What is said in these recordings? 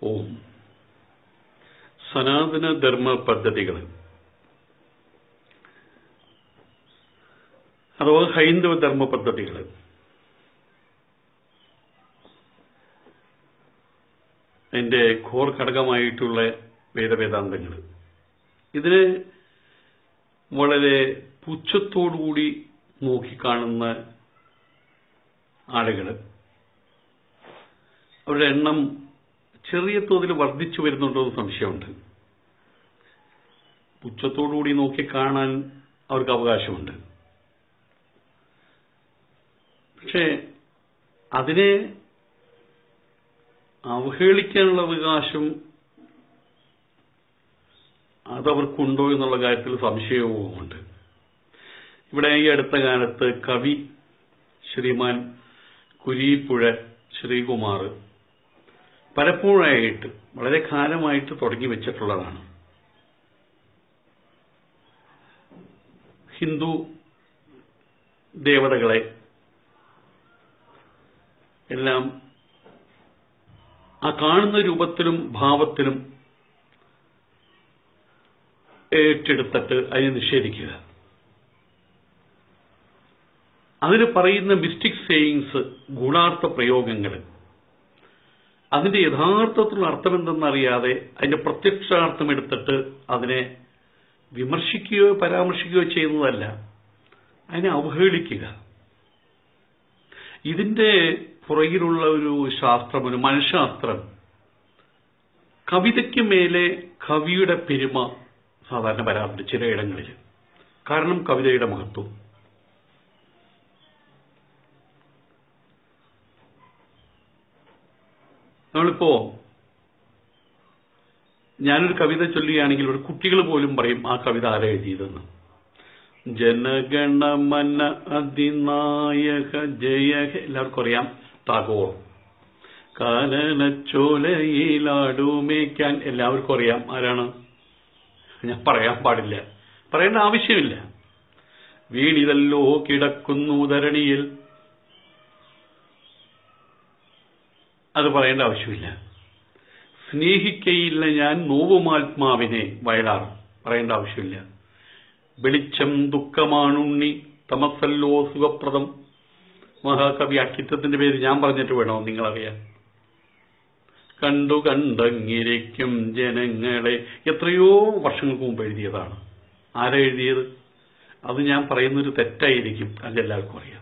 ഓം സനാതന ധർമ്മ പദ്ധതികൾ അഥവാ ഹൈന്ദവ ധർമ്മ പദ്ധതികൾ അതിന്റെ ഘോർ ഘടകമായിട്ടുള്ള വേദവേദാന്തങ്ങൾ ഇതിന് വളരെ പുച്ഛത്തോടുകൂടി നോക്കിക്കാണുന്ന ആളുകൾ അവരുടെ എണ്ണം ചെറിയ തോതിൽ വർദ്ധിച്ചു വരുന്നുണ്ടോ എന്ന് സംശയമുണ്ട് പുച്ഛത്തോടുകൂടി നോക്കി കാണാൻ അവർക്ക് അവകാശമുണ്ട് പക്ഷേ അതിനെ അവഹേളിക്കാനുള്ള അവകാശം അതവർക്കുണ്ടോ എന്നുള്ള കാര്യത്തിൽ സംശയവുമുണ്ട് ഇവിടെ ഈ അടുത്ത കാലത്ത് കവി ശ്രീമാൻ കുരീപ്പുഴ ശ്രീകുമാർ പലപ്പോഴായിട്ട് വളരെ കാലമായിട്ട് തുടങ്ങി വെച്ചിട്ടുള്ളതാണ് ഹിന്ദു ദേവതകളെ എല്ലാം ആ കാണുന്ന രൂപത്തിലും ഭാവത്തിലും ഏറ്റെടുത്തിട്ട് അതിനെ നിഷേധിക്കുക അതിന് പറയുന്ന മിസ്റ്റിക് സേയിങ്സ് ഗുണാർത്ഥ പ്രയോഗങ്ങൾ അതിന്റെ യഥാർത്ഥത്തിലുള്ള അർത്ഥം എന്തെന്നറിയാതെ അതിന്റെ പ്രത്യക്ഷാർത്ഥം എടുത്തിട്ട് അതിനെ വിമർശിക്കുകയോ പരാമർശിക്കുകയോ ചെയ്യുന്നതല്ല അതിനെ അവഹേളിക്കുക ഇതിന്റെ പുറകിലുള്ള ഒരു ശാസ്ത്രം ഒരു മനഃശാസ്ത്രം കവിതയ്ക്ക് മേലെ കവിയുടെ പെരുമ സാധാരണ വരാറുണ്ട് ചിലയിടങ്ങളിൽ കാരണം കവിതയുടെ മഹത്വം നമ്മളിപ്പോ ഞാനൊരു കവിത ചൊല്ലുകയാണെങ്കിൽ ഒരു കുട്ടികൾ പോലും പറയും ആ കവിത ആരാ എഴുതിയതെന്ന് ജനഗണമന അതിനായക ജയ ഹേ എല്ലാവർക്കും അറിയാം ടാഗോർ കാനനച്ചോലയിലാടുമേക്കാൻ എല്ലാവർക്കും അറിയാം ആരാണ് ഞാൻ പറയാൻ പാടില്ല പറയേണ്ട ആവശ്യമില്ല വീണിതല്ലോ കിടക്കുന്നു ധരണിയിൽ അത് പറയേണ്ട ആവശ്യമില്ല സ്നേഹിക്കയില്ല ഞാൻ നോവുമാത്മാവിനെ വയലാർ പറയേണ്ട ആവശ്യമില്ല വെളിച്ചം ദുഃഖമാണുണ്ണി തമസല്ലോ സുഖപ്രദം മഹാകവി അക്കിത്തത്തിന്റെ പേര് ഞാൻ പറഞ്ഞിട്ട് വേണോ നിങ്ങളറിയാൻ കണ്ടു കണ്ടങ്ങിരിക്കും ജനങ്ങളെ എത്രയോ വർഷങ്ങൾക്ക് മുമ്പ് എഴുതിയതാണ് ആരാ എഴുതിയത് അത് ഞാൻ പറയുന്നൊരു തെറ്റായിരിക്കും അതെല്ലാവർക്കും അറിയാം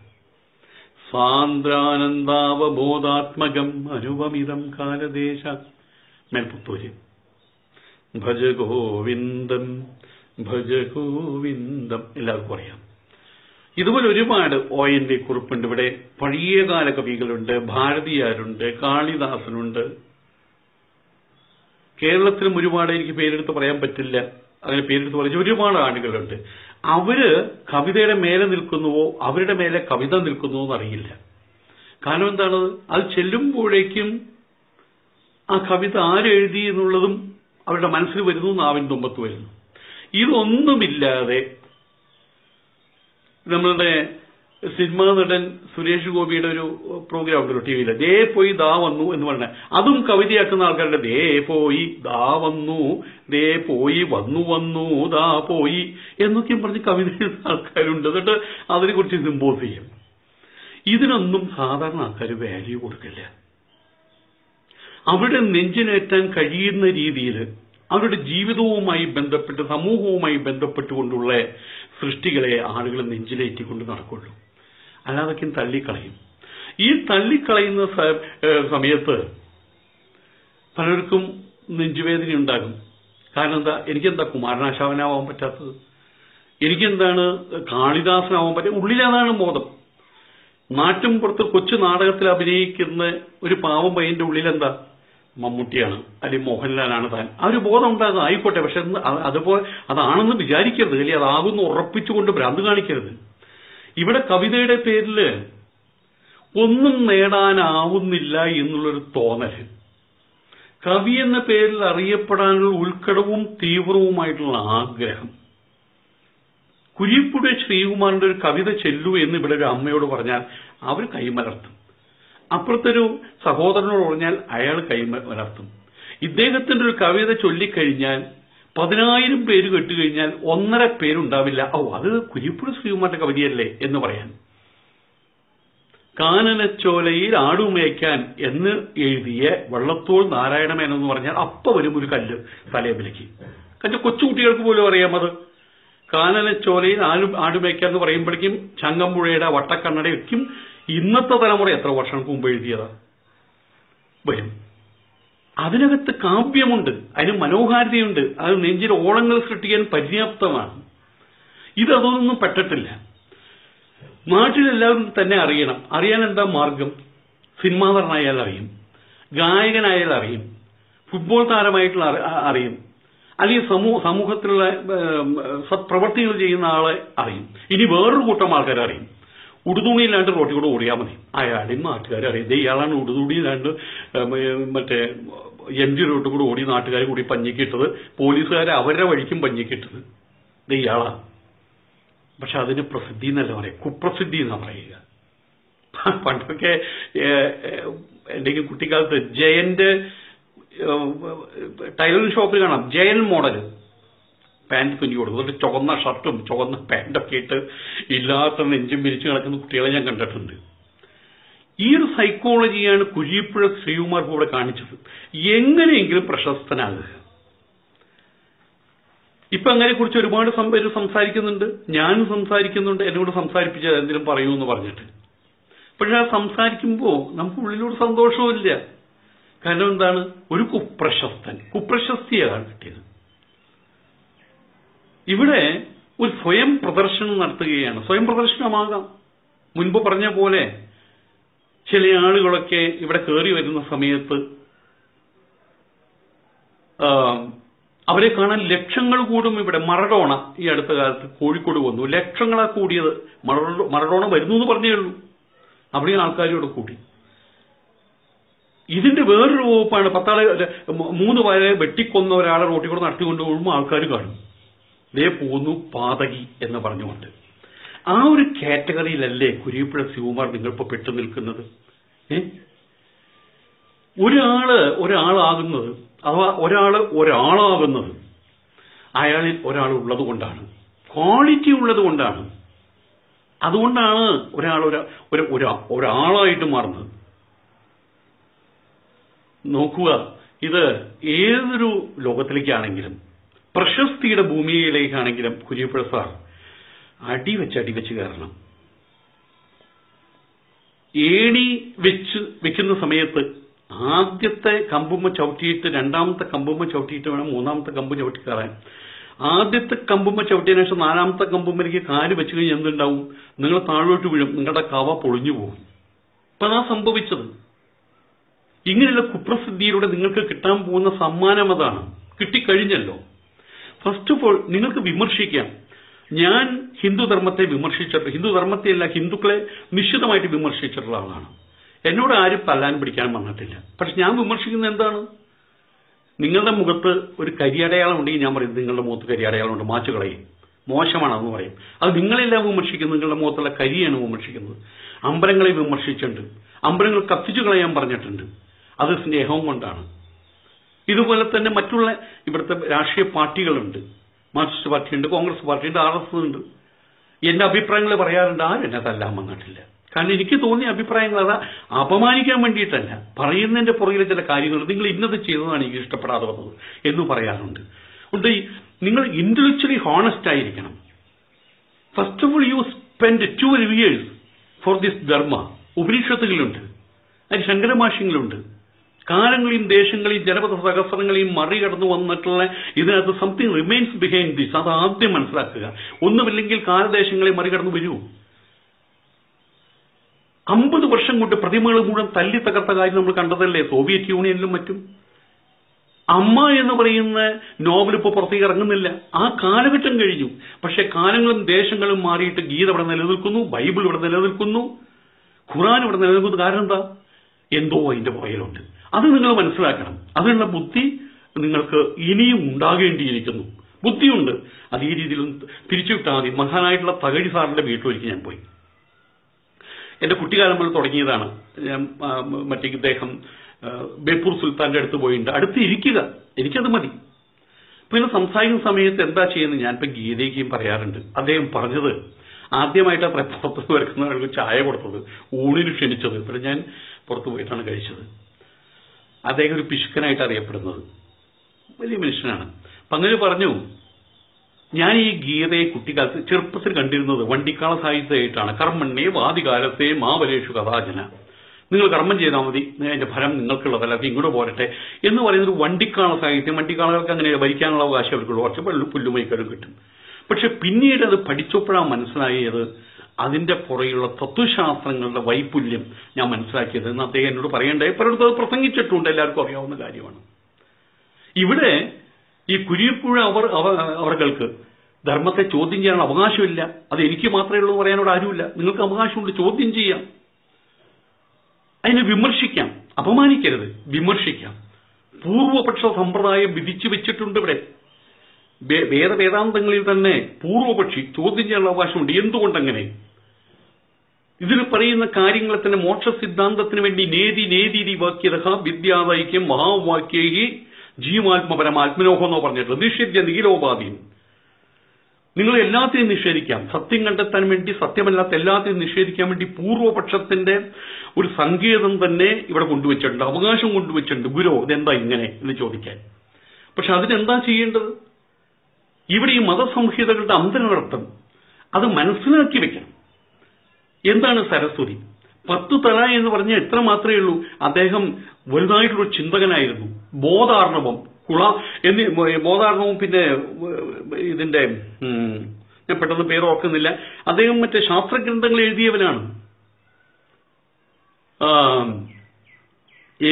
സാന്ദ്രാനന്ദാവബോധാത്മകം അനുപമിതം കാലദേശ മേൽപുത്തൂര് ഭജ ഗോവിന്ദം ഭജ ഗോവിന്ദം എല്ലാവർക്കും അറിയാം ഇതുപോലെ ഒരുപാട് ഒ എൻ വി കുറിപ്പുണ്ട് ഇവിടെ പഴയകാല കവികളുണ്ട് ഭാരതിയാരുണ്ട് കാളിദാസനുണ്ട് കേരളത്തിലും ഒരുപാട് എനിക്ക് പേരെടുത്ത് പറയാൻ പറ്റില്ല അങ്ങനെ പേരെടുത്ത് പറഞ്ഞ ഒരുപാട് ആളുകളുണ്ട് അവര് കവിതയുടെ മേലെ നിൽക്കുന്നുവോ അവരുടെ മേലെ കവിത നിൽക്കുന്നുവോ എന്നറിയില്ല കാരണം എന്താണ് അത് ചെല്ലുമ്പോഴേക്കും ആ കവിത ആരെഴുതി എന്നുള്ളതും അവരുടെ മനസ്സിൽ വരുന്നു നാവിൻ തുമ്പത്ത് വരുന്നു ഇതൊന്നുമില്ലാതെ നമ്മളുടെ സിനിമാ നടൻ സുരേഷ് ഗോപിയുടെ ഒരു പ്രോഗ്രാം ഉണ്ടല്ലോ ടി വിയിൽ ദേ പോയി ദാ വന്നു എന്ന് പറഞ്ഞ അതും കവിതയാക്കുന്ന ആൾക്കാരുടെ ദേ പോയി ദാ വന്നു ദേ പോയി വന്നു വന്നു ദാ പോയി എന്നൊക്കെയും പറഞ്ഞ് കവിത എഴുതുന്ന ആൾക്കാരുണ്ട് എന്നിട്ട് അതിനെ കുറിച്ച് സിമ്പോസ് ചെയ്യും ഇതിനൊന്നും സാധാരണ ആൾക്കാർ വാല്യൂ കൊടുക്കില്ല അവരുടെ നെഞ്ചിലേറ്റാൻ കഴിയുന്ന രീതിയിൽ അവരുടെ ജീവിതവുമായി ബന്ധപ്പെട്ട് സമൂഹവുമായി ബന്ധപ്പെട്ടുകൊണ്ടുള്ള സൃഷ്ടികളെ ആളുകൾ നെഞ്ചിലേറ്റിക്കൊണ്ട് നടക്കുള്ളൂ അല്ലാതൊക്കെ തള്ളിക്കളയും ഈ തള്ളിക്കളയുന്ന സമയത്ത് പലർക്കും നെഞ്ചുവേദന ഉണ്ടാകും കാരണം എന്താ എനിക്കെന്താ കുമാരനാശാവനാവാൻ പറ്റാത്തത് എനിക്കെന്താണ് കാളിദാസനാവാൻ പറ്റുക ഉള്ളിലതാണ് ബോധം നാട്ടും പുറത്ത് കൊച്ചു നാടകത്തിൽ അഭിനയിക്കുന്ന ഒരു പാവം പയ്യന്റെ ഉള്ളിലെന്താ മമ്മൂട്ടിയാണ് അല്ലെങ്കിൽ മോഹൻലാലാണ് താൻ ആ ഒരു ബോധം ഉണ്ടാകും ആയിക്കോട്ടെ പക്ഷെ അതുപോലെ അതാണെന്ന് വിചാരിക്കരുത് അല്ലെങ്കിൽ അതാകുന്നു ഉറപ്പിച്ചുകൊണ്ട് ഭ്രാന്ത് കാണിക്കരുത് ഇവിടെ കവിതയുടെ പേരിൽ ഒന്നും നേടാനാവുന്നില്ല എന്നുള്ളൊരു തോന്നല് കവി എന്ന പേരിൽ അറിയപ്പെടാനുള്ള ഉൾക്കടവും തീവ്രവുമായിട്ടുള്ള ആഗ്രഹം കുരിപ്പുഴ ശ്രീകുമാറിന്റെ ഒരു കവിത ചെല്ലു എന്ന് ഇവിടെ ഒരു അമ്മയോട് പറഞ്ഞാൽ അവർ കൈമലർത്തും അപ്പുറത്തൊരു സഹോദരനോട് പറഞ്ഞാൽ അയാൾ കൈമലർത്തും ഇദ്ദേഹത്തിന്റെ ഒരു കവിത ചൊല്ലിക്കഴിഞ്ഞാൽ പതിനായിരം പേര് കേട്ടുകഴിഞ്ഞാൽ ഒന്നര പേരുണ്ടാവില്ല ഓ അത് കുരിപ്പുഴ ശ്രീകുമാറിന്റെ കവിതയല്ലേ എന്ന് പറയാൻ കാനനച്ചോലയിൽ ആടുമേയ്ക്കാൻ എന്ന് എഴുതിയ വള്ളത്തോൾ നാരായണമേനൻ എന്ന് പറഞ്ഞാൽ അപ്പ വരും ഒരു കല്ല് തലയമ്പിലേക്ക് കാരണം കൊച്ചുകുട്ടികൾക്ക് പോലും അറിയാം അത് കാനനച്ചോലയിൽ ആടു ആടുമേയ്ക്കാൻ എന്ന് പറയുമ്പോഴേക്കും ചങ്ങമ്പുഴയുടെ വട്ടക്കണ്ണടയ്ക്കും ഇന്നത്തെ തലമുറ എത്ര വർഷങ്ങൾക്ക് മുമ്പ് എഴുതിയതാ വരും അതിനകത്ത് കാവ്യമുണ്ട് അതിന് മനോഹാരിതയുണ്ട് അത് നെഞ്ചിൽ ഓളങ്ങൾ സൃഷ്ടിക്കാൻ പര്യാപ്തമാണ് ഇതൊന്നും പെട്ടിട്ടില്ല നാട്ടിലെല്ലാവരും തന്നെ അറിയണം അറിയാൻ എന്താ മാർഗം സിനിമാ നടനായാൽ അറിയും ഗായകനായാൽ അറിയും ഫുട്ബോൾ താരമായിട്ടുള്ള അറി- അ- അറിയും അല്ലെങ്കിൽ സമൂഹ സമൂഹത്തിലുള്ള ഏം, സത്പ്രവർത്തികൾ ചെയ്യുന്ന ആളെ അറിയും ഇനി വേറൊരു കൂട്ടം ആൾക്കാരെ അറിയും ഉടുതുണിയില്ലാണ്ട് റോട്ടിൽ കൂടെ ഓടിയാൽ മതി അയാളെയും നാട്ടുകാരെ അറിയും ദേ ഇയാളാണ് ഉടുതുണിയില്ലാണ്ട് ഏം, ഏം, മറ്റേ എം ജി റോട്ടിൽ കൂടെ ഓടി നാട്ടുകാർ കൂടി പഞ്ഞിക്കിട്ടത് പോലീസുകാരെ അവരുടെ വഴിക്കും പഞ്ഞിക്കിട്ടത് ദേ ഇയാളാ പക്ഷെ അതിന് പ്രസിദ്ധി എന്നല്ല പറയാം കുപ്രസിദ്ധി എന്നാ പറയുക പണ്ടൊക്കെ ഏഹ്, ഏഹ്, എന്റെയൊക്കെ കുട്ടിക്കാലത്ത് ജയന്റ് ടൈലറിംഗ് ഷോപ്പിൽ കാണാം ജയൻ മോഡൽ പാന്റ് തുന്നി കൊടുക്കും എന്നിട്ട് ചുവന്ന ഷർട്ടും ചുവന്ന പാന്റൊക്കെ ഇട്ട് ഇല്ലാത്ത നെഞ്ചും വിരിച്ചു കിടക്കുന്ന കുട്ടികളെ ഞാൻ കണ്ടിട്ടുണ്ട് ഈ ഒരു സൈക്കോളജിയാണ് കുരിപ്പുഴ ശ്രീകുമാർ ഇവിടെ കാണിച്ചത് എങ്ങനെയെങ്കിലും പ്രശസ്തനാകുക ഇപ്പൊ അങ്ങനെ കുറിച്ച് ഒരുപാട് സം- പേര് സംസാരിക്കുന്നുണ്ട് ഞാനും സംസാരിക്കുന്നുണ്ട് എന്നോട് സംസാരിപ്പിച്ചത് എന്തെങ്കിലും പറയൂ എന്ന് പറഞ്ഞിട്ട് പക്ഷെ ആ സംസാരിക്കുമ്പോൾ നമുക്ക് ഉള്ളിലൊരു സന്തോഷവുമില്ല കാരണം എന്താണ് ഒരു കുപ്രശസ്തൻ കുപ്രശസ്തിയാണ് കിട്ടിയത് ഇവിടെ ഒരു സ്വയം പ്രദർശനം നടത്തുകയാണ് സ്വയം പ്രദർശനമാകാം മുൻപ് പറഞ്ഞ പോലെ ചില ആളുകളൊക്കെ ഇവിടെ കയറി വരുന്ന സമയത്ത് ആ, അവരെ കാണാൻ ലക്ഷങ്ങൾ കൂടും ഇവിടെ മറഡോണ ഈ അടുത്ത കാലത്ത് കോഴിക്കോട് വന്നു ലക്ഷങ്ങളാ കൂടിയത് മറഡോ മറഡോണ വരുന്നു എന്ന് പറഞ്ഞേ ഉള്ളൂ അവിടെ ആൾക്കാരോട് കൂടി ഇതിന്റെ വേറൊരു വകുപ്പാണ് പത്താളെ അല്ല, മൂ- മൂന്ന് പേരെ വെട്ടിക്കൊന്ന ഒരാളെ റോട്ടിൽ കൂടെ നടത്തിക്കൊണ്ട് പോകുമ്പോൾ ആൾക്കാർ കാണും ദേ പോന്നു പാതകി എന്ന് പറഞ്ഞുകൊണ്ട് ആ ഒരു കാറ്റഗറിയിലല്ലേ കുരിപ്പുഴ ശിവകുമാർ നിങ്ങളിപ്പോ പെട്ടു നിൽക്കുന്നത് ഏ ഒരാള് ഒരാളാകുന്നത് അഥവാ ഒരാള് ഒരാളാകുന്നത് അയാളിൽ ഒരാൾ ഉള്ളത് കൊണ്ടാണ് ക്വാളിറ്റി ഉള്ളത് കൊണ്ടാണ് അതുകൊണ്ടാണ് ഒരാൾ ഒരു ഒരു- ഒരാ- ഒരാളായിട്ട് മാറുന്നത് നോക്കുക ഇത് ഏതൊരു ലോകത്തിലേക്കാണെങ്കിലും പ്രശസ്തിയുടെ ഭൂമിയിലേക്കാണെങ്കിലും കുര്യപ്പുഴ സാർ അടിവെച്ച് അടിവെച്ച് കയറണം ഏണി വെച്ച് വെക്കുന്ന സമയത്ത് ആദ്യത്തെ കമ്പുമ്മ ചവിട്ടിയിട്ട് രണ്ടാമത്തെ കമ്പുമ്മ ചവിട്ടിയിട്ട് വേണം മൂന്നാമത്തെ കമ്പ് ചവിട്ടി കയറാൻ ആദ്യത്തെ കമ്പുമ്മ ചവിട്ടിയതിനു ശേഷം നാലാമത്തെ കമ്പുമ്മലേക്ക് കാല് വെച്ച് കഴിഞ്ഞാൽ എന്തുണ്ടാവും നിങ്ങൾ താഴോട്ട് വീഴും നിങ്ങളുടെ കവ പൊളിഞ്ഞു പോകും ഇപ്പൊ അതാ സംഭവിച്ചത് ഇങ്ങനെയുള്ള കുപ്രസിദ്ധിയിലൂടെ നിങ്ങൾക്ക് കിട്ടാൻ പോകുന്ന സമ്മാനം അതാണ് കിട്ടിക്കഴിഞ്ഞല്ലോ ഫസ്റ്റ് ഓഫ് ഓൾ നിങ്ങൾക്ക് വിമർശിക്കാം ഞാൻ ഹിന്ദുധർമ്മത്തെ വിമർശിച്ചിട്ട് ഹിന്ദുധർമ്മത്തെയല്ല ഹിന്ദുക്കളെ നിശ്ചിതമായിട്ട് വിമർശിച്ചിട്ടുള്ള ആളാണ് എന്നോട് ആരും തല്ലാൻ പിടിക്കാൻ വന്നിട്ടില്ല പക്ഷെ ഞാൻ വിമർശിക്കുന്നത് എന്താണ് നിങ്ങളുടെ മുഖത്ത് ഒരു കരിയടയാളം ഉണ്ടെങ്കിൽ ഞാൻ പറയും നിങ്ങളുടെ മുഖത്ത് കരിയടയാളം ഉണ്ട് മാച്ചു കളയും മോശമാണെന്ന് പറയും അത് നിങ്ങളെല്ലാം വിമർശിക്കുന്നത് നിങ്ങളുടെ മുഖത്തുള്ള കരിയാണ് വിമർശിക്കുന്നത് അമ്പലങ്ങളെ വിമർശിച്ചിട്ടുണ്ട് അമ്പലങ്ങൾ കത്തിച്ചു കളയാൻ പറഞ്ഞിട്ടുണ്ട് അത് സ്നേഹവും കൊണ്ടാണ് ഇതുപോലെ തന്നെ മറ്റുള്ള ഇവിടുത്തെ രാഷ്ട്രീയ പാർട്ടികളുണ്ട് മാർക്സിസ്റ്റ് പാർട്ടിയുണ്ട് കോൺഗ്രസ് പാർട്ടിയുണ്ട് ആർ എസ് ഉണ്ട് എന്റെ അഭിപ്രായങ്ങൾ പറയാറുണ്ട് ആരും എന്നെ തല്ലാൻ വന്നിട്ടില്ല കാരണം എനിക്ക് തോന്നിയ അഭിപ്രായങ്ങൾ അതാ അപമാനിക്കാൻ വേണ്ടിയിട്ടല്ല പറയുന്നതിന്റെ പുറകിലെ ചില കാര്യങ്ങൾ നിങ്ങൾ ഇന്നത് ചെയ്തതാണ് എനിക്ക് ഇഷ്ടപ്പെടാതെ വന്നത് എന്ന് പറയാറുണ്ട് ഉണ്ട് ഈ നിങ്ങൾ ഇന്റലക്ച്വലി ഹോണസ്റ്റ് ആയിരിക്കണം first of all you spend two years for this dharma ഉപനിഷത്തുകളുണ്ട് അത് ശങ്കരഭാഷ്യങ്ങളുണ്ട് കാലങ്ങളെയും ദേശങ്ങളെയും ജനപദ സഹസ്രങ്ങളെയും മറികടന്നു വന്നിട്ടുള്ള ഇതിനകത്ത് സംതിങ് റിമെയിൻസ് ബിഹൈൻഡ് ദിസ് അത് ആദ്യം മനസ്സിലാക്കുക ഒന്നുമില്ലെങ്കിൽ കാലദേശങ്ങളെ മറികടന്നു വരൂ അമ്പത് വർഷം കൊണ്ട് പ്രതിമകൾ മുഴുവൻ തല്ലി തകർത്ത കാര്യം നമ്മൾ കണ്ടതല്ലേ സോവിയറ്റ് യൂണിയനിലും മറ്റും അമ്മ എന്ന് പറയുന്ന നോവൽ ഇപ്പോൾ പുറത്തേക്ക് ഇറങ്ങുന്നില്ല ആ കാലഘട്ടം കഴിഞ്ഞു പക്ഷെ കാലങ്ങളും ദേശങ്ങളും മാറിയിട്ട് ഗീത ഇവിടെ നിലനിൽക്കുന്നു ബൈബിൾ ഇവിടെ നിലനിൽക്കുന്നു ഖുറാൻ ഇവിടെ നിലനിൽക്കുന്നു കാരണം എന്താ എന്തോ അതിന്റെ പുറകിലുണ്ട് അത് നിങ്ങൾ മനസ്സിലാക്കണം അതിനുള്ള ബുദ്ധി നിങ്ങൾക്ക് ഇനിയും ഉണ്ടാകേണ്ടിയിരിക്കുന്നു ബുദ്ധിയുണ്ട് അത് ഈ രീതിയിൽ തിരിച്ചു വിട്ടാൽ മതി മഹാനായിട്ടുള്ള തകഴി സാറിന്റെ വീട്ടിലൊരിക്കൽ ഞാൻ പോയി എന്റെ കുട്ടിക്കാലം മുതൽ തുടങ്ങിയതാണ് ഞാൻ ആ, മറ്റേ ഇദ്ദേഹം ആ, ബേപ്പൂർ സുൽത്താന്റെ അടുത്ത് പോയിട്ടുണ്ട് അടുത്ത് ഇരിക്കുക എനിക്കത് മതി പിന്നെ സംസാരിക്കുന്ന സമയത്ത് എന്താ ചെയ്യുന്നത് ഞാനിപ്പോ ഗീതയ്ക്കും പറയാറുണ്ട് അദ്ദേഹം പറഞ്ഞത് ആദ്യമായിട്ട് അത്ര പുറത്ത് വരക്കുന്നവർക്ക് ചായ കൊടുത്തത് ഊണിന് ക്ഷണിച്ചത് പിന്നെ ഞാൻ പുറത്തു പോയിട്ടാണ് കഴിച്ചത് അദ്ദേഹം ഒരു പിശുക്കനായിട്ട് അറിയപ്പെടുന്നത് വലിയ മനുഷ്യനാണ് അപ്പൊ അങ്ങനെ പറഞ്ഞു ഞാൻ ഈ ഗീതയെ കുട്ടിക്കാലത്ത് ചെറുപ്പത്തിൽ കണ്ടിരുന്നത് വണ്ടിക്കാള സാഹിത്യമായിട്ടാണ് കർമ്മണ്ണേ വാദികാലത്തെ മാവലേഷു കഥാചന നിങ്ങൾ കർമ്മം ചെയ്താൽ മതി അതിന്റെ ഫലം നിങ്ങൾക്കുള്ളതല്ല അത് ഇങ്ങോട്ട് പോരട്ടെ എന്ന് പറയുന്നത് വണ്ടിക്കാള സാഹിത്യം വണ്ടിക്കാളകൾക്ക് അങ്ങനെ ഭരിക്കാനുള്ള അവകാശം അവർക്കുള്ളൂ കുറച്ച് പല്ലു പുല്ലുമൈക്കലും കിട്ടും പക്ഷെ പിന്നീട് അത് പഠിച്ചപ്പോഴാണ് മനസ്സിലായത് അതിന്റെ പുറയുള്ള തത്വശാസ്ത്രങ്ങളുടെ വൈപുല്യം ഞാൻ മനസ്സിലാക്കിയത് എന്ന് അദ്ദേഹം എന്നോട് പറയണ്ടേ പലയിടത്തും അത് പ്രസംഗിച്ചിട്ടുണ്ട് എല്ലാവർക്കും അറിയാവുന്ന കാര്യമാണ് ഇവിടെ ഈ കുരിയപ്പുഴ അവർ അവ- അവർക്ക് ധർമ്മത്തെ ചോദ്യം ചെയ്യാനുള്ള അവകാശമില്ല അത് എനിക്ക് മാത്രമേ ഉള്ളൂ എന്ന് പറയാനോട് ആരുമില്ല നിങ്ങൾക്ക് അവകാശമുണ്ട് ചോദ്യം ചെയ്യാം അതിനെ വിമർശിക്കാം അപമാനിക്കരുത് വിമർശിക്കാം പൂർവപക്ഷ സമ്പ്രദായം വിധിച്ചു വെച്ചിട്ടുണ്ട് ഇവിടെ വേ- വേദവേദാന്തങ്ങളിൽ തന്നെ പൂർവപക്ഷി ചോദ്യം ചെയ്യാനുള്ള അവകാശമുണ്ട് എന്തുകൊണ്ടങ്ങനെ ഇതിൽ പറയുന്ന കാര്യങ്ങളെ തന്നെ മോക്ഷ സിദ്ധാന്തത്തിന് വേണ്ടി നേതി നേതി വാക്യത വിദ്യാദൈക്യം മഹാവാക്യേ ജീവാത്മപരമാത്മനോഹം എന്നോ പറഞ്ഞിട്ടുള്ളത് നിഷേധ്യ നീലോപാധീൻ നിങ്ങൾ എല്ലാത്തിനും നിഷേധിക്കാം സത്യം കണ്ടെത്താൻ വേണ്ടി സത്യമല്ലാത്ത എല്ലാത്തിനും നിഷേധിക്കാൻ വേണ്ടി പൂർവപക്ഷത്തിന്റെ ഒരു സങ്കേതം തന്നെ ഇവിടെ കൊണ്ടുവച്ചിട്ടുണ്ട് അവകാശം കൊണ്ടുവച്ചിട്ടുണ്ട് ഗുരു ഇതെന്താ ഇങ്ങനെ എന്ന് ചോദിക്കാൻ പക്ഷെ അതിനെന്താ ചെയ്യേണ്ടത് ഇവിടെ ഈ മതസംഹിതകളുടെ അന്തരർത്ഥം അത് മനസ്സിലാക്കി വെക്കണം എന്താണ് സരസ്വതി പത്ത് തല എന്ന് പറഞ്ഞാൽ എത്ര മാത്രമേ ഉള്ളൂ അദ്ദേഹം വലുതായിട്ടുള്ള ചിന്തകനായിരുന്നു ബോധാർണവം കുള എന്നീ ബോധാർണവും പിന്നെ ഏഹ്, ഇതിന്റെ ഉം, ഞാൻ പെട്ടെന്ന് പേര് ഓർക്കുന്നില്ല അദ്ദേഹം മറ്റേ ശാസ്ത്രഗ്രന്ഥങ്ങൾ എഴുതിയവനാണ് ആ, ഈ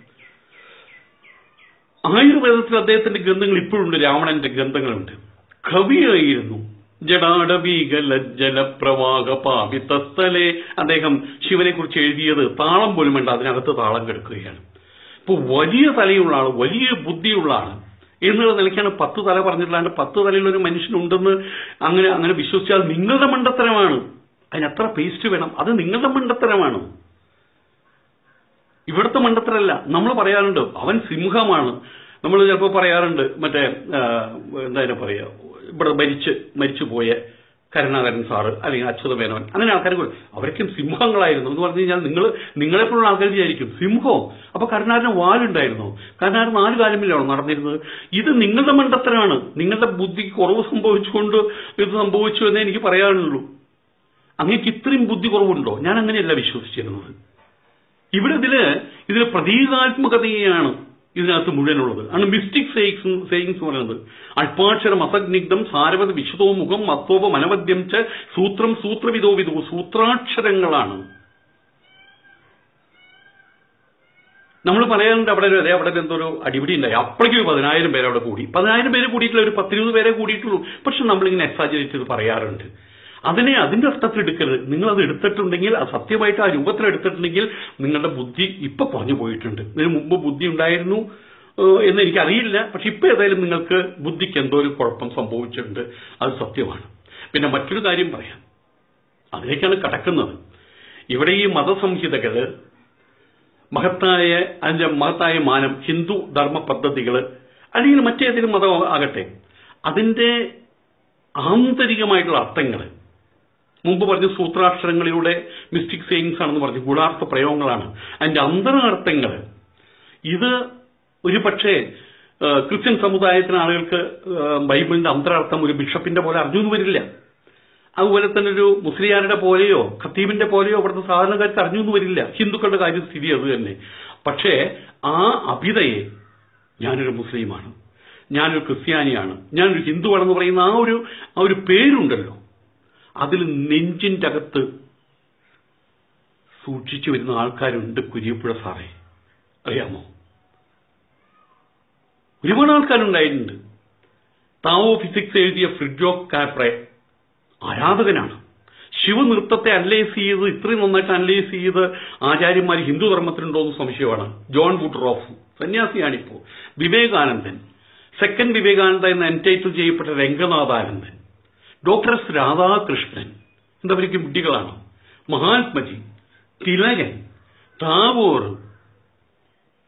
ആയുർവേദത്തിൽ അദ്ദേഹത്തിന്റെ ഗ്രന്ഥങ്ങൾ ഇപ്പോഴുണ്ട് രാവണന്റെ ഗ്രന്ഥങ്ങളുണ്ട് കവിയായിരുന്നു ജടാടവീകല ജലപ്രവാഹ പാപിതസ്ഥലെ അദ്ദേഹം ശിവനെ കുറിച്ച് എഴുതിയത് താളം പോലും വേണ്ട അതിനകത്ത് താളം കിടക്കുകയാണ് ഇപ്പൊ വലിയ തലയുള്ള ആള് വലിയ ബുദ്ധിയുള്ള ആള് എന്നുള്ള നിലയ്ക്കാണ് പത്ത് തല പറഞ്ഞിട്ടില്ലാണ്ട് പത്ത് തലയുള്ള ഒരു മനുഷ്യനുണ്ടെന്ന് അങ്ങനെ അങ്ങനെ വിശ്വസിച്ചാൽ നിങ്ങളുടെ മണ്ടത്തരമാണ് അതിനത്ര പേസ്റ്റ് വേണം അത് നിങ്ങളുടെ മണ്ടത്തരമാണ് ഇവിടുത്തെ മണ്ടത്തരല്ല നമ്മൾ പറയാറുണ്ട് അവൻ സിംഹമാണ് നമ്മൾ ചിലപ്പോൾ പറയാറുണ്ട് മറ്റേ ആ, എന്താ അതിനെ പറയാ ഇവിടെ മരിച്ച് മരിച്ചു പോയ കരുണാകരൻ സാറ് അല്ലെങ്കിൽ അച്യുത മേനോൻ അങ്ങനെ ആൾക്കാർ അവരൊക്കെ സിംഹങ്ങളായിരുന്നു എന്ന് പറഞ്ഞു കഴിഞ്ഞാൽ നിങ്ങൾ നിങ്ങളെപ്പോഴുള്ള ആൾക്കാർ വിചാരിക്കും സിംഹോ അപ്പൊ കരുണാകരന് വാലുണ്ടായിരുന്നു കരുണാകരൻ നാല് കാലമില്ലാണോ നടന്നിരുന്നത് ഇത് നിങ്ങളുടെ മണ്ടത്തരമാണ് നിങ്ങളുടെ ബുദ്ധിക്ക് കുറവ് സംഭവിച്ചുകൊണ്ട് ഇത് സംഭവിച്ചു എന്നേ എനിക്ക് പറയാനുള്ളൂ അങ്ങേക്ക് ഇത്രയും ബുദ്ധി കുറവുണ്ടോ ഞാൻ അങ്ങനെയല്ല വിശ്വസിച്ചിരുന്നത് ഇവിടെ ഇതില് ഇതിൽ പ്രതീകാത്മകതയാണ് ഇതിനകത്ത് മുഴുവനുള്ളത് ആണ് മിസ്റ്റിക് സേയിങ്സ് സേയിങ്സ് പറയുന്നത് അൽപ്പാക്ഷരം അസഗ്നിഗ്ധം സാരവത വിശുദ്ധോ മുഖം മത്തോപം അനവദ്യം ച സൂത്രം സൂത്രവിധോ വിധോ സൂത്രാക്ഷരങ്ങളാണ് നമ്മൾ പറയാറുണ്ട് അവിടെ ഒരു- അതെ അവിടെ എന്തോ ഒരു അടിപിടി ഉണ്ടായി അപ്പോഴേക്കും ഒരു പതിനായിരം പേര് അവിടെ കൂടി പതിനായിരം പേര് കൂടിയിട്ടില്ല ഒരു പത്തിരുപത് പേരെ കൂടിയിട്ടുള്ളൂ പക്ഷെ നമ്മളിങ്ങനെ എക്സാജറേറ്റ് ചെയ്ത് പറയാറുണ്ട് അതിനെ അതിന്റെ അർത്ഥത്തിൽ എടുക്കരുത് നിങ്ങൾ അത് എടുത്തിട്ടുണ്ടെങ്കിൽ അത് സത്യമായിട്ട് ആ രൂപത്തിൽ എടുത്തിട്ടുണ്ടെങ്കിൽ നിങ്ങളുടെ ബുദ്ധി ഇപ്പൊ കുറഞ്ഞു പോയിട്ടുണ്ട് ഇതിനു മുമ്പ് ബുദ്ധി ഉണ്ടായിരുന്നു ഏഹ്, എന്ന് എനിക്കറിയില്ല പക്ഷെ ഇപ്പൊ ഏതായാലും നിങ്ങൾക്ക് ബുദ്ധിക്ക് എന്തോ ഒരു കുഴപ്പം സംഭവിച്ചിട്ടുണ്ട് അത് സത്യമാണ് പിന്നെ മറ്റൊരു കാര്യം പറയാം അതിലേക്കാണ് കടക്കുന്നത് ഇവിടെ ഈ മതസംഹിതകള് മഹത്തായ അതിന്റെ മഹത്തായ മാനം ഹിന്ദു ധർമ്മ പദ്ധതികൾ അല്ലെങ്കിൽ മറ്റേതെങ്കിലും മതം ആകട്ടെ അതിന്റെ ആന്തരികമായിട്ടുള്ള അർത്ഥങ്ങൾ മുമ്പ് പറഞ്ഞ സൂത്രാക്ഷരങ്ങളിലൂടെ മിസ്റ്റിക് സെയിങ്സ് ആണെന്ന് പറഞ്ഞു ഗുണാർത്ഥ പ്രയോഗങ്ങളാണ് അതിന്റെ അന്തരാർത്ഥങ്ങൾ ഇത് ഒരു പക്ഷേ ആ, ക്രിസ്ത്യൻ സമുദായത്തിന് ആളുകൾക്ക് ആ, ബൈബിളിന്റെ അന്തരാർത്ഥം ഒരു ബിഷപ്പിന്റെ പോലെ അറിഞ്ഞു വരില്ല അതുപോലെ തന്നെ ഒരു മുസ്ലിയാരുടെ പോലെയോ ഖത്തീബിന്റെ പോലെയോ അവിടുത്തെ സാധാരണക്കാർക്ക് അറിഞ്ഞു വരില്ല ഹിന്ദുക്കളുടെ കാര്യം സ്ഥിതി അത് തന്നെ പക്ഷേ ആ അഭിതയെ ഞാനൊരു മുസ്ലിമാണ് ഞാനൊരു ക്രിസ്ത്യാനിയാണ് ഞാനൊരു ഹിന്ദുവാണെന്ന് പറയുന്ന ആ ഒരു ആ ഒരു പേരുണ്ടല്ലോ അതിൽ നെഞ്ചിന്റെ അകത്ത് സൂക്ഷിച്ചു വരുന്ന ആൾക്കാരുണ്ട് കുരിയപ്പുഴ സാറേ അറിയാമോ ഒരുപാട് ആൾക്കാരുണ്ടായിട്ടുണ്ട് താവോ ഫിസിക്സ് എഴുതിയ ഫ്രിഡ്ജോ കാപ്രെ ആരാധകനാണ് ശിവനൃത്തത്തെ അനലൈസ് ചെയ്ത് ഇത്രയും നന്നായിട്ട് അനലൈസ് ചെയ്ത് ആചാര്യന്മാർ ഹിന്ദു ധർമ്മത്തിലുണ്ടോ എന്ന് സംശയമാണ് ജോൺ ബുട്രോഫ് സന്യാസിയാണിപ്പോ വിവേകാനന്ദൻ സെക്കൻഡ് വിവേകാനന്ദ എന്ന് എൻടൈറ്റിൽ ചെയ്യപ്പെട്ട രംഗനാഥാനന്ദൻ ഡോക്ടർ എസ് രാധാകൃഷ്ണൻ എന്തവർക്ക് വിഡ്ഢികളാണ് മഹാത്മജി തിലകൻ താവൂർ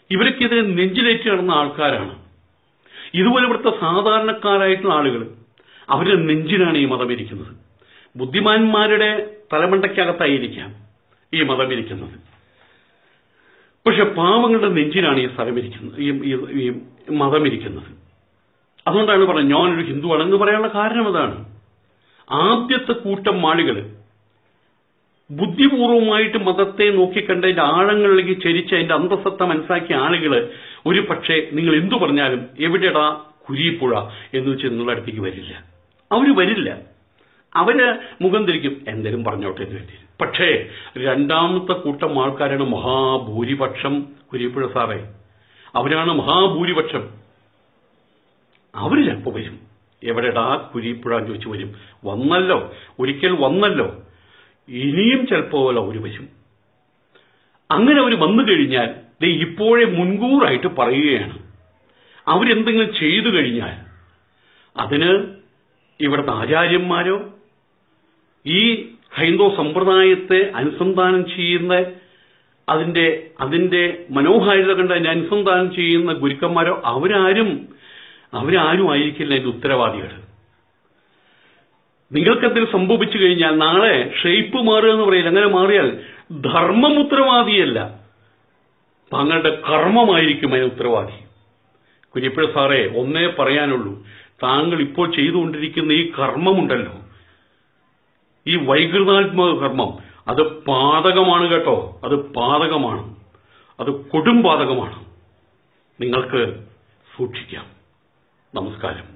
ഇവർക്കെതിരെ നെഞ്ചിലേറ്റ് നടന്ന ആൾക്കാരാണ് ഇതുപോലെ ഇവിടുത്തെ സാധാരണക്കാരായിട്ടുള്ള ആളുകൾ അവരുടെ നെഞ്ചിനാണ് ഈ മതം ഇരിക്കുന്നത് ബുദ്ധിമാന്മാരുടെ തലമണ്ടയ്ക്കകത്തായിരിക്കാം ഈ മതം ഇരിക്കുന്നത് പക്ഷെ പാവങ്ങളുടെ നെഞ്ചിനാണ് ഈ സ്ഥലം ഇരിക്കുന്നത് ഈ ഈ- ഈ മതം ഇരിക്കുന്നത് അതുകൊണ്ടാണ് പറഞ്ഞത് ഞാനൊരു ഹിന്ദുവാണെന്ന് പറയാനുള്ള കാരണം അതാണ് ആദ്യത്തെ കൂട്ടം ആളുകൾ ബുദ്ധിപൂർവമായിട്ട് മതത്തെ നോക്കിക്കണ്ട് അതിന്റെ ആഴങ്ങളിലേക്ക് ചരിച്ച് അതിന്റെ അന്തസത്ത മനസ്സിലാക്കിയ ആളുകൾ ഒരു പക്ഷേ നിങ്ങൾ എന്തു പറഞ്ഞാലും എവിടെടാ കുരിപ്പുഴ എന്ന് വെച്ച് നിങ്ങളുടെ അടുത്തേക്ക് വരില്ല അവര് വരില്ല അവര് മുഖം തിരിക്കും എന്തേലും പറഞ്ഞോട്ടെ എന്ന് കരുതി പക്ഷേ രണ്ടാമത്തെ കൂട്ടം ആൾക്കാരാണ് മഹാഭൂരിപക്ഷം കുരിപ്പുഴ സാറേ അവരാണ് മഹാഭൂരിപക്ഷം അവര് ചിലപ്പോ വരും എവിടെടാ കുരിപ്പുഴ എന്ന് ചോദിച്ചു വരും വന്നല്ലോ ഒരിക്കൽ വന്നല്ലോ ഇനിയും ചിലപ്പോ അവർ വരും അങ്ങനെ അവർ വന്നു കഴിഞ്ഞാൽ ദേ ഇപ്പോഴേ മുൻകൂറായിട്ട് പറയുകയാണ് അവരെന്തെങ്കിലും ചെയ്തു കഴിഞ്ഞാൽ അതിന് ഇവിടുത്തെ ആചാര്യന്മാരോ ഈ ഹൈന്ദവ സമ്പ്രദായത്തെ അനുസന്ധാനം ചെയ്യുന്ന അതിന്റെ അതിന്റെ മനോഹാരിത കണ്ട് അതിനെ അനുസന്ധാനം ചെയ്യുന്ന ഗുരുക്കന്മാരോ അവരാരും അവരാരും ആയിരിക്കില്ല അതിന്റെ ഉത്തരവാദികൾ നിങ്ങൾക്കെന്തെങ്കിലും സംഭവിച്ചു കഴിഞ്ഞാൽ നാളെ ഷേപ്പ് മാറുക എന്ന് പറയില്ല അങ്ങനെ മാറിയാൽ ധർമ്മം ഉത്തരവാദിയല്ല താങ്കളുടെ കർമ്മമായിരിക്കും അതിന് ഉത്തരവാദി കുര്യപ്പുഴ സാറേ ഒന്നേ പറയാനുള്ളൂ താങ്കൾ ഇപ്പോൾ ചെയ്തുകൊണ്ടിരിക്കുന്ന ഈ കർമ്മമുണ്ടല്ലോ ഈ വൈകൃതാത്മക കർമ്മം അത് പാതകമാണ് കേട്ടോ അത് പാതകമാണ് അത് കൊടും പാതകമാണ് നിങ്ങൾക്ക് സൂക്ഷിക്കാം നമസ്കാരം